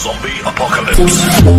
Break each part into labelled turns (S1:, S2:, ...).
S1: Zombie apocalypse.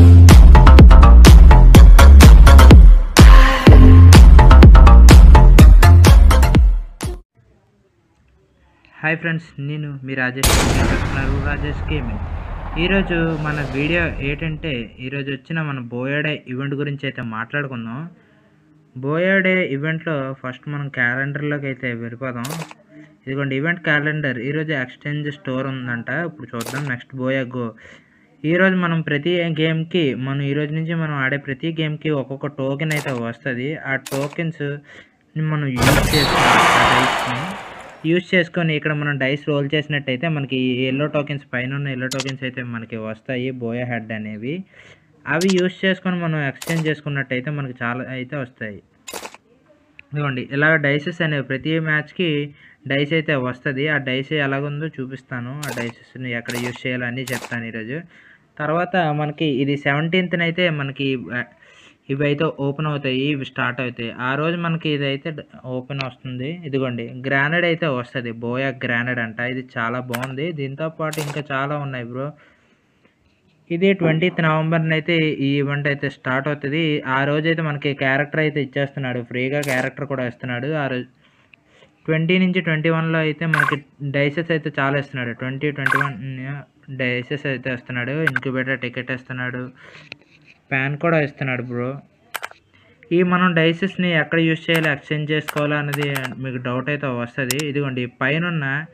S2: Hi friends నేను మీ రాజేష్ మీరు చూస్తున్నారు రాజేష్ గేమింగ్ ఈరోజు మన వీడియో ఏంటంటే ఈరోజు వచ్చిన మన బోయాడే ఈవెంట్ గురించి అయితే మాట్లాడుకుందాం బోయాడే ఈవెంట్లో ఫస్ట్ మనం క్యాలెండర్లోకి అయితే వెళ్ళిపోదాం ఇదిగోండి ఈవెంట్ క్యాలెండర్ ఈరోజు ఎక్స్చేంజ్ స్టోర్ ఉందంట ఇప్పుడు చూద్దాం నెక్స్ట్ బోయా గో ఈరోజు మనం ప్రతి గేమ్కి మనం ఈరోజు నుంచి మనం ఆడే ప్రతి గేమ్కి ఒక్కొక్క టోకెన్ అయితే వస్తుంది ఆ టోకెన్స్ మనం యూజ్ చేసుకోవాలి ఆ డైస్ని యూజ్ చేసుకొని ఇక్కడ మనం డైస్ రోల్ చేసినట్టయితే మనకి ఎల్లో టోకెన్స్ పైన ఉన్న ఎల్లో టోకెన్స్ అయితే మనకి వస్తాయి బోయా హెడ్ అనేవి అవి యూజ్ చేసుకొని మనం ఎక్స్చేంజ్ చేసుకున్నట్టయితే మనకి చాలా అయితే వస్తాయి ఇదిగోండి ఇలా డైసెస్ అనేవి ప్రతి మ్యాచ్కి డైస్ అయితే వస్తుంది ఆ డైస్ ఎలాగుందో చూపిస్తాను ఆ డైసెస్ని ఎక్కడ యూజ్ చేయాలో అన్నీ చెప్తాను ఈరోజు తర్వాత మనకి ఇది సెవెంటీన్త్న అయితే మనకి ఆ, ఇవి అయితే ఓపెన్ అవుతాయి ఇవి స్టార్ట్ అవుతాయి ఆ రోజు మనకి ఇదైతే ఓపెన్ వస్తుంది ఇదిగోండి గ్రానైడ్ అయితే వస్తుంది బోయా గ్రానైడ్ అంట ఇది చాలా బాగుంది దీంతో పాటు ఇంకా చాలా ఉన్నాయి బ్రో ఇది ట్వంటీత్ నవంబర్న అయితే ఈ ఈవెంట్ అయితే స్టార్ట్ అవుతుంది ఆ రోజు అయితే మనకి క్యారెక్టర్ అయితే ఇచ్చేస్తున్నాడు ఫ్రీగా క్యారెక్టర్ కూడా ఇస్తున్నాడు ఆ రోజు ట్వంటీ నుంచి ట్వంటీ వన్లో అయితే మనకి డైసెస్ అయితే చాలా ఇస్తున్నాడు ట్వంటీ ట్వంటీ వన్ డైసెస్ అయితే ఇస్తున్నాడు ఇంక్యుబేటర్ టికెట్ ఇస్తున్నాడు ప్యాన్ కూడా ఇస్తున్నాడు బ్రో ఈ మనం డైసెస్ని ఎక్కడ యూజ్ చేయాలి ఎక్స్చేంజ్ చేసుకోవాలా అనేది మీకు డౌట్ అయితే వస్తుంది ఇదిగోండి పైన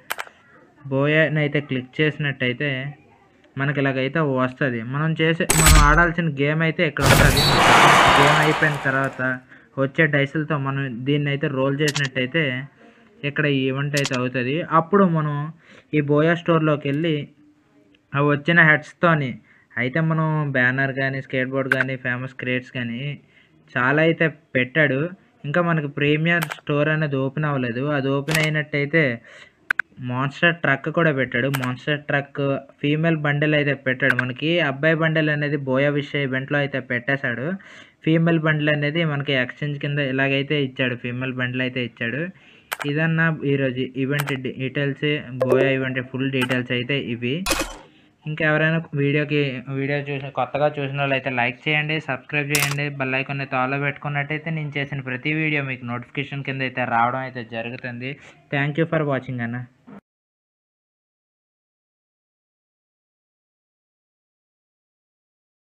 S2: బోయాని అయితే క్లిక్ చేసినట్టయితే మనకి ఇలాగైతే వస్తుంది మనం చేసే మనం ఆడాల్సిన గేమ్ అయితే ఇక్కడ ఉంటుంది గేమ్ అయిపోయిన తర్వాత వచ్చే డైసులతో మనం దీన్ని అయితే రోల్ చేసినట్టయితే ఇక్కడ ఈ ఈవెంట్ అయితే అవుతుంది అప్పుడు మనం ఈ బోయా స్టోర్లోకి వెళ్ళి అవి వచ్చిన హెడ్స్తోని అయితే మనం బ్యానర్ కానీ స్కేట్ బోర్డ్ కానీ ఫేమస్ క్రియేట్స్ కానీ చాలా అయితే పెట్టాడు ఇంకా మనకి ప్రీమియర్ స్టోర్ అనేది ఓపెన్ అవ్వలేదు అది ఓపెన్ అయినట్టయితే మాన్స్టర్ ట్రక్ కూడా పెట్టాడు మాన్స్టర్ ట్రక్ ఫీమేల్ బండిల్ అయితే పెట్టాడు మనకి అబ్బాయి బండిల్ అనేది బోయా విషయ ఈవెంట్లో అయితే పెట్టేశాడు ఫీమేల్ బండిల్ అనేది మనకి ఎక్స్చేంజ్ కింద ఇలాగైతే ఇచ్చాడు ఫీమేల్ బండిల్ అయితే ఇచ్చాడు ఇదన్నా ఈరోజు ఈవెంట్ డీటెయిల్స్ బోయా ఈవెంట్ ఫుల్ డీటెయిల్స్ అయితే ఇవి ఇంకా ఎవరైనా వీడియోకి వీడియో చూసి కొత్తగా చూసిన వాళ్ళు అయితే లైక్ చేయండి సబ్స్క్రైబ్ చేయండి బెల్ ఐకాన్ అయితే ఆల్లో పెట్టుకున్నట్టయితే నేను చేసిన ప్రతి వీడియో మీకు నోటిఫికేషన్ కింద అయితే రావడం అయితే జరుగుతుంది థ్యాంక్ యూ ఫర్ వాచింగ్ అన్న